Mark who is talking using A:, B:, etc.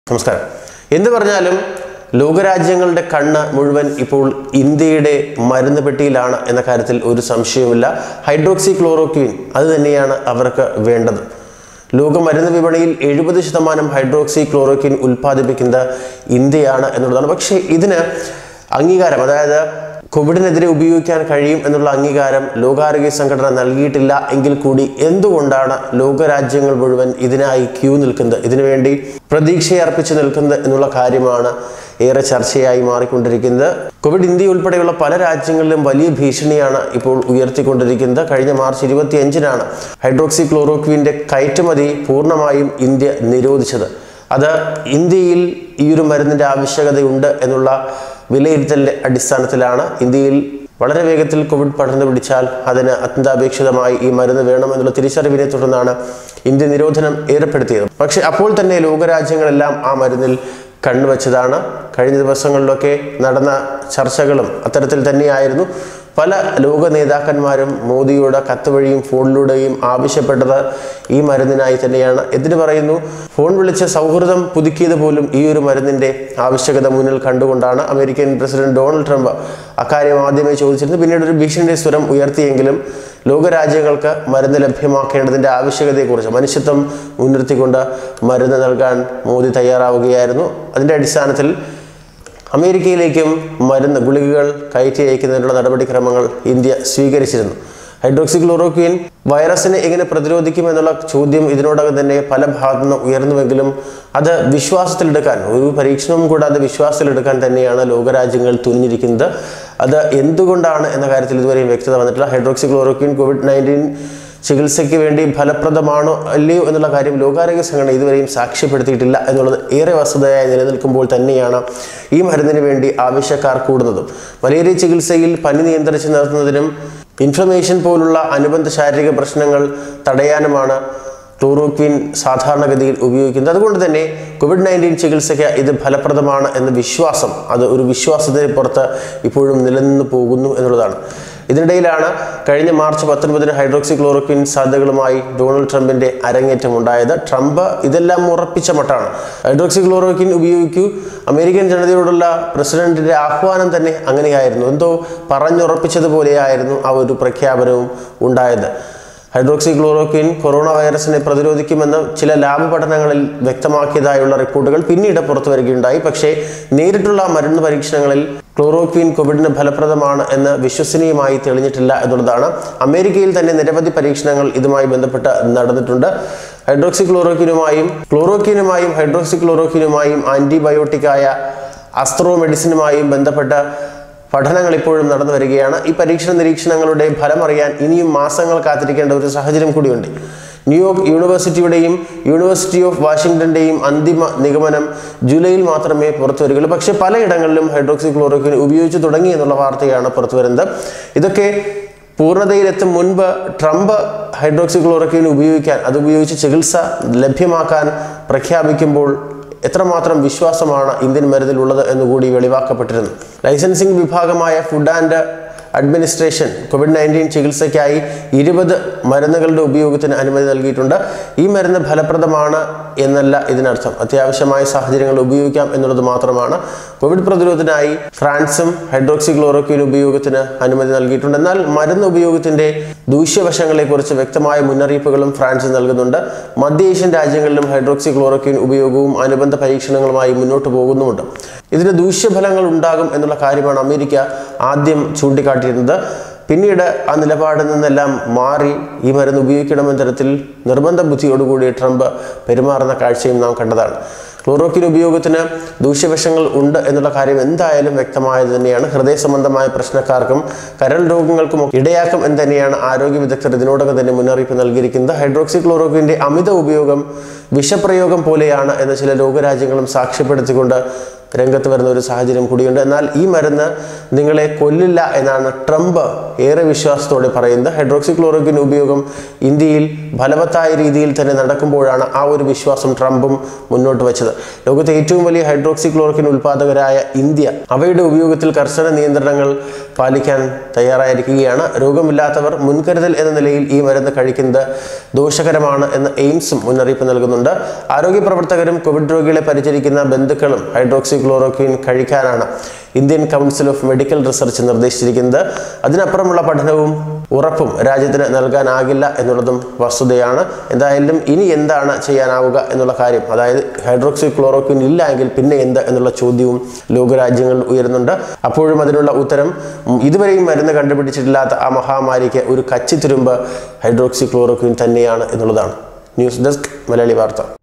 A: നമസ്കാരം എന്ത് പറഞ്ഞാലും ലോകരാജ്യങ്ങളുടെ കണ്ണ് മുഴുവൻ ഇപ്പോൾ ഇന്ത്യയുടെ മരുന്ന് പെട്ടിയിലാണ് എന്ന കാര്യത്തിൽ ഒരു സംശയവുമില്ല ഹൈഡ്രോക്സി ക്ലോറോക്വിൻ അത് തന്നെയാണ് അവർക്ക് വേണ്ടത് ലോക മരുന്ന് വിപണിയിൽ എഴുപത് ശതമാനം ഹൈഡ്രോക്സി ക്ലോറോക്വിൻ ഉൽപ്പാദിപ്പിക്കുന്നത് ഇന്ത്യയാണ് എന്നുള്ളതാണ് പക്ഷേ ഇതിന് അംഗീകാരം അതായത് കോവിഡിനെതിരെ ഉപയോഗിക്കാൻ കഴിയും എന്നുള്ള അംഗീകാരം ലോകാരോഗ്യ സംഘടന നൽകിയിട്ടില്ല എങ്കിൽ കൂടി എന്തുകൊണ്ടാണ് ലോകരാജ്യങ്ങൾ മുഴുവൻ ഇതിനായി ക്യൂ നിൽക്കുന്നത് ഇതിനുവേണ്ടി പ്രതീക്ഷയർപ്പിച്ച് നിൽക്കുന്നത് എന്നുള്ള കാര്യമാണ് ഏറെ ചർച്ചയായി മാറിക്കൊണ്ടിരിക്കുന്നത് കോവിഡ് ഇന്ത്യ ഉൾപ്പെടെയുള്ള പല രാജ്യങ്ങളിലും വലിയ ഭീഷണിയാണ് ഇപ്പോൾ ഉയർത്തിക്കൊണ്ടിരിക്കുന്നത് കഴിഞ്ഞ മാർച്ച് ഇരുപത്തി അഞ്ചിനാണ് ഹൈഡ്രോക്സി ക്ലോറോക്വിൻ്റെ കയറ്റുമതി പൂർണ്ണമായും ഇന്ത്യ നിരോധിച്ചത് അത് ഇന്ത്യയിൽ ഈ ഒരു മരുന്നിൻ്റെ ആവശ്യകതയുണ്ട് എന്നുള്ള വിലയിരുത്തലിൻ്റെ അടിസ്ഥാനത്തിലാണ് ഇന്ത്യയിൽ വളരെ വേഗത്തിൽ കോവിഡ് പടർന്നു പിടിച്ചാൽ അതിന് അത്യന്താപേക്ഷിതമായി ഈ മരുന്ന് വേണമെന്നുള്ള തിരിച്ചറിവിനെ തുടർന്നാണ് ഇന്ത്യ നിരോധനം ഏർപ്പെടുത്തിയത് പക്ഷേ അപ്പോൾ തന്നെ ലോകരാജ്യങ്ങളെല്ലാം ആ മരുന്നിൽ കണ്ണുവച്ചതാണ് കഴിഞ്ഞ ദിവസങ്ങളിലൊക്കെ നടന്ന ചർച്ചകളും അത്തരത്തിൽ തന്നെയായിരുന്നു പല ലോക നേതാക്കന്മാരും മോദിയോട് കത്ത് വഴിയും ഫോണിലൂടെയും ആവശ്യപ്പെട്ടത് ഈ മരുന്നിനായി തന്നെയാണ് എന്തിനു പറയുന്നു ഫോൺ വിളിച്ച് സൗഹൃദം പുതുക്കിയത് പോലും ഈ ഒരു മരുന്നിന്റെ ആവശ്യകത മുന്നിൽ കണ്ടുകൊണ്ടാണ് അമേരിക്കൻ പ്രസിഡന്റ് ഡൊണാൾഡ് ട്രംപ് അക്കാര്യം ആദ്യമേ ചോദിച്ചിരുന്നു പിന്നീട് ഒരു ഭീഷണിയുടെ സ്വരം ഉയർത്തിയെങ്കിലും ലോകരാജ്യങ്ങൾക്ക് മരുന്ന് ലഭ്യമാക്കേണ്ടതിന്റെ ആവശ്യകതയെക്കുറിച്ച് മനുഷ്യത്വം മുൻനിർത്തിക്കൊണ്ട് മരുന്ന് നൽകാൻ മോദി തയ്യാറാവുകയായിരുന്നു അതിന്റെ അടിസ്ഥാനത്തിൽ അമേരിക്കയിലേക്കും മരുന്ന് ഗുളികകൾ കയറ്റി അയക്കുന്നതിനുള്ള നടപടിക്രമങ്ങൾ ഇന്ത്യ സ്വീകരിച്ചിരുന്നു ഹൈഡ്രോക്സി ക്ലോറോക്വിൻ വൈറസിനെ എങ്ങനെ പ്രതിരോധിക്കും എന്നുള്ള ചോദ്യം ഇതിനോടകം തന്നെ പല ഭാഗത്തു നിന്ന് ഉയർന്നുവെങ്കിലും അത് വിശ്വാസത്തിലെടുക്കാൻ ഒരു പരീക്ഷണവും കൂടാതെ വിശ്വാസത്തിലെടുക്കാൻ തന്നെയാണ് ലോകരാജ്യങ്ങൾ തുനിഞ്ഞിരിക്കുന്നത് അത് എന്തുകൊണ്ടാണ് എന്ന കാര്യത്തിൽ ഇതുവരെയും വ്യക്തത വന്നിട്ടില്ല ഹൈഡ്രോക്സി ക്ലോറോക്വിൻ കോവിഡ് നയൻറ്റീൻ ചികിത്സയ്ക്ക് വേണ്ടി ഫലപ്രദമാണോ അല്ലയോ എന്നുള്ള കാര്യം ലോകാരോഗ്യ സംഘടന ഇതുവരെയും സാക്ഷ്യപ്പെടുത്തിയിട്ടില്ല എന്നുള്ളത് ഏറെ വസ്തുതയായി നിലനിൽക്കുമ്പോൾ തന്നെയാണ് ഈ മരുന്നിന് വേണ്ടി ആവശ്യക്കാർ കൂടുന്നതും മലേറിയ ചികിത്സയിൽ പനി നിയന്ത്രിച്ച് നിർത്തുന്നതിനും ഇൻഫ്ലമേഷൻ പോലുള്ള അനുബന്ധ ശാരീരിക പ്രശ്നങ്ങൾ തടയാനുമാണ് ക്ലോറോക്വിൻ സാധാരണഗതിയിൽ ഉപയോഗിക്കുന്നത് അതുകൊണ്ട് തന്നെ കോവിഡ് നയൻറ്റീൻ ചികിത്സയ്ക്ക് ഇത് ഫലപ്രദമാണ് എന്ന വിശ്വാസം അത് ഒരു വിശ്വാസത്തിന് പുറത്ത് ഇപ്പോഴും നിലനിന്ന് പോകുന്നു എന്നുള്ളതാണ് ഇതിനിടയിലാണ് കഴിഞ്ഞ മാർച്ച് പത്തൊൻപതിന് ഹൈഡ്രോക്സി ക്ലോറോക്വിൻ സാധ്യതകളുമായി ഡൊണാൾഡ് ട്രംപിന്റെ അരങ്ങേറ്റം ഉണ്ടായത് ട്രംപ് ഇതെല്ലാം ഉറപ്പിച്ച മട്ടാണ് ഹൈഡ്രോക്സി ക്ലോറോക്വിൻ ഉപയോഗിക്കൂ അമേരിക്കൻ ജനതയോടുള്ള പ്രസിഡന്റിന്റെ ആഹ്വാനം തന്നെ അങ്ങനെയായിരുന്നു എന്തോ പറഞ്ഞുറപ്പിച്ചതുപോലെയായിരുന്നു ആ ഒരു പ്രഖ്യാപനവും ഉണ്ടായത് ഹൈഡ്രോക്സി ക്ലോറോക്വിൻ കൊറോണ വൈറസിനെ പ്രതിരോധിക്കുമെന്ന് ചില ലാബ് പഠനങ്ങളിൽ വ്യക്തമാക്കിയതായുള്ള റിപ്പോർട്ടുകൾ പിന്നീട് പുറത്തു വരികയുണ്ടായി പക്ഷേ നേരിട്ടുള്ള മരുന്ന് പരീക്ഷണങ്ങളിൽ ക്ലോറോക്വിൻ കോവിഡിന് ഫലപ്രദമാണ് എന്ന് വിശ്വസനീയമായി തെളിഞ്ഞിട്ടില്ല എന്നുള്ളതാണ് അമേരിക്കയിൽ തന്നെ നിരവധി പരീക്ഷണങ്ങൾ ഇതുമായി ബന്ധപ്പെട്ട് നടന്നിട്ടുണ്ട് ഹൈഡ്രോക്സി ക്ലോറോക്വിനുമായും ക്ലോറോക്വിനുമായും ഹൈഡ്രോക്സി ക്ലോറോക്വിനുമായും ആന്റിബയോട്ടിക്കായ അസ്ത്രോ മെഡിസിനുമായും ബന്ധപ്പെട്ട പഠനങ്ങൾ ഇപ്പോഴും നടന്നു വരികയാണ് ഈ പരീക്ഷണ നിരീക്ഷണങ്ങളുടെ ഫലം അറിയാൻ ഇനിയും മാസങ്ങൾ കാത്തിരിക്കേണ്ട ഒരു സാഹചര്യം കൂടിയുണ്ട് ന്യൂയോർക്ക് യൂണിവേഴ്സിറ്റിയുടെയും യൂണിവേഴ്സിറ്റി ഓഫ് വാഷിംഗ്ടന്റെയും അന്തിമ നിഗമനം ജൂലൈയിൽ മാത്രമേ പുറത്തു വരികയുള്ളൂ പക്ഷേ പലയിടങ്ങളിലും ഹൈഡ്രോക്സി ക്ലോറോക്വിൻ ഉപയോഗിച്ചു തുടങ്ങി എന്നുള്ള വാർത്തയാണ് പുറത്തു വരുന്നത് ഇതൊക്കെ പൂർണ്ണതയിലെത്തും മുൻപ് ട്രംപ് ഹൈഡ്രോക്സി ക്ലോറോക്വിൻ ഉപയോഗിക്കാൻ അത് ഉപയോഗിച്ച് ചികിത്സ ലഭ്യമാക്കാൻ പ്രഖ്യാപിക്കുമ്പോൾ എത്രമാത്രം വിശ്വാസമാണ് ഇന്ത്യൻ മരുന്നിലുള്ളത് എന്നുകൂടി വെളിവാക്കപ്പെട്ടിരുന്നു ലൈസൻസിംഗ് വിഭാഗമായ food and administration covid nineteen ചികിത്സയ്ക്കായി ഇരുപത് മരുന്നുകളുടെ ഉപയോഗത്തിന് അനുമതി നൽകിയിട്ടുണ്ട് ഈ മരുന്ന് ഫലപ്രദമാണ് എന്നല്ല ഇതിനർത്ഥം അത്യാവശ്യമായ സാഹചര്യങ്ങൾ ഉപയോഗിക്കാം എന്നുള്ളത് മാത്രമാണ് കോവിഡ് പ്രതിരോധത്തിനായി ഫ്രാൻസും ഹൈഡ്രോക്സി ക്ലോറോക്വിൻ ഉപയോഗത്തിന് അനുമതി നൽകിയിട്ടുണ്ട് എന്നാൽ മരുന്ന് ഉപയോഗത്തിന്റെ ദൂഷ്യവശങ്ങളെക്കുറിച്ച് വ്യക്തമായ മുന്നറിയിപ്പുകളും ഫ്രാൻസ് നൽകുന്നുണ്ട് മധ്യ ഏഷ്യൻ രാജ്യങ്ങളിലും ഹൈഡ്രോക്സി ക്ലോറോക്വിൻ ഉപയോഗവും അനുബന്ധ പരീക്ഷണങ്ങളുമായി മുന്നോട്ട് പോകുന്നുമുണ്ട് ഇതിന് ദൂഷ്യഫലങ്ങൾ ഉണ്ടാകും എന്നുള്ള കാര്യമാണ് അമേരിക്ക ആദ്യം ചൂണ്ടിക്കാട്ടിയിരുന്നത് പിന്നീട് ആ നിലപാടിൽ നിന്നെല്ലാം മാറി ഈ മരുന്ന് ഉപയോഗിക്കണമെന്ന തരത്തിൽ നിർബന്ധ ബുദ്ധിയോടുകൂടി ട്രംപ് പെരുമാറുന്ന കാഴ്ചയും നാം കണ്ടതാണ് ക്ലോറോക്കിൻ ഉപയോഗത്തിന് ദൂഷ്യവശങ്ങൾ ഉണ്ട് എന്നുള്ള കാര്യം എന്തായാലും വ്യക്തമായത് തന്നെയാണ് ഹൃദയ സംബന്ധമായ പ്രശ്നക്കാർക്കും കരൾ രോഗങ്ങൾക്കും ഇടയാക്കും എന്ന് തന്നെയാണ് ആരോഗ്യ വിദഗ്ധർ ഇതിനോടകം തന്നെ മുന്നറിയിപ്പ് നൽകിയിരിക്കുന്നത് ഹൈഡ്രോക്സി ക്ലോറോക്വിൻ്റെ അമിത ഉപയോഗം വിഷപ്രയോഗം പോലെയാണ് എന്ന് ചില ലോകരാജ്യങ്ങളും സാക്ഷ്യപ്പെടുത്തിക്കൊണ്ട് രംഗത്ത് വരുന്ന ഒരു സാഹചര്യം കൂടിയുണ്ട് എന്നാൽ ഈ മരുന്ന് നിങ്ങളെ കൊല്ലില്ല എന്നാണ് ട്രംപ് ഏറെ വിശ്വാസത്തോടെ പറയുന്നത് ഹൈഡ്രോക്സി ക്ലോറോക്വിൻ ഉപയോഗം ഇന്ത്യയിൽ ഫലവത്തായ രീതിയിൽ തന്നെ നടക്കുമ്പോഴാണ് ആ ഒരു വിശ്വാസം ട്രംപും മുന്നോട്ട് വെച്ചത് ലോകത്തെ ഏറ്റവും വലിയ ഹൈഡ്രോക്സി ക്ലോറോക്വിൻ ഉൽപ്പാദകരായ ഇന്ത്യ അവയുടെ ഉപയോഗത്തിൽ കർശന നിയന്ത്രണങ്ങൾ പാലിക്കാൻ തയ്യാറായിരിക്കുകയാണ് രോഗമില്ലാത്തവർ മുൻകരുതൽ എന്ന നിലയിൽ ഈ മരുന്ന് കഴിക്കുന്നത് ദോഷകരമാണ് എന്ന് എയിംസും മുന്നറിയിപ്പ് നൽകുന്നുണ്ട് ആരോഗ്യ പ്രവർത്തകരും കോവിഡ് രോഗികളെ പരിചരിക്കുന്ന ബന്ധുക്കളും ഹൈഡ്രോക്സി ക്ലോറോക്വിൻ കഴിക്കാനാണ് Indian council of medical research നിർദ്ദേശിച്ചിരിക്കുന്നത് അതിനപ്പുറമുള്ള പഠനവും ഉറപ്പും രാജ്യത്തിന് നൽകാനാകില്ല എന്നുള്ളതും വസ്തുതയാണ് എന്തായാലും ഇനി എന്താണ് ചെയ്യാനാവുക എന്നുള്ള കാര്യം അതായത് ഹൈഡ്രോക്സി ക്ലോറോക്വിൻ ഇല്ല എങ്കിൽ പിന്നെ എന്ത് എന്നുള്ള ചോദ്യവും ലോകരാജ്യങ്ങളിൽ ഉയരുന്നുണ്ട് അപ്പോഴും അതിനുള്ള ഉത്തരം ഉം, ഇതുവരെയും മരുന്ന് കണ്ടുപിടിച്ചിട്ടില്ലാത്ത ആ മഹാമാരിക്ക് ഒരു കച്ചിത്തുരുമ്പ് ഹൈഡ്രോക്സി ക്ലോറോക്വിൻ തന്നെയാണ് എന്നുള്ളതാണ് ന്യൂസ് ഡെസ്ക് മലയാളി വാർത്ത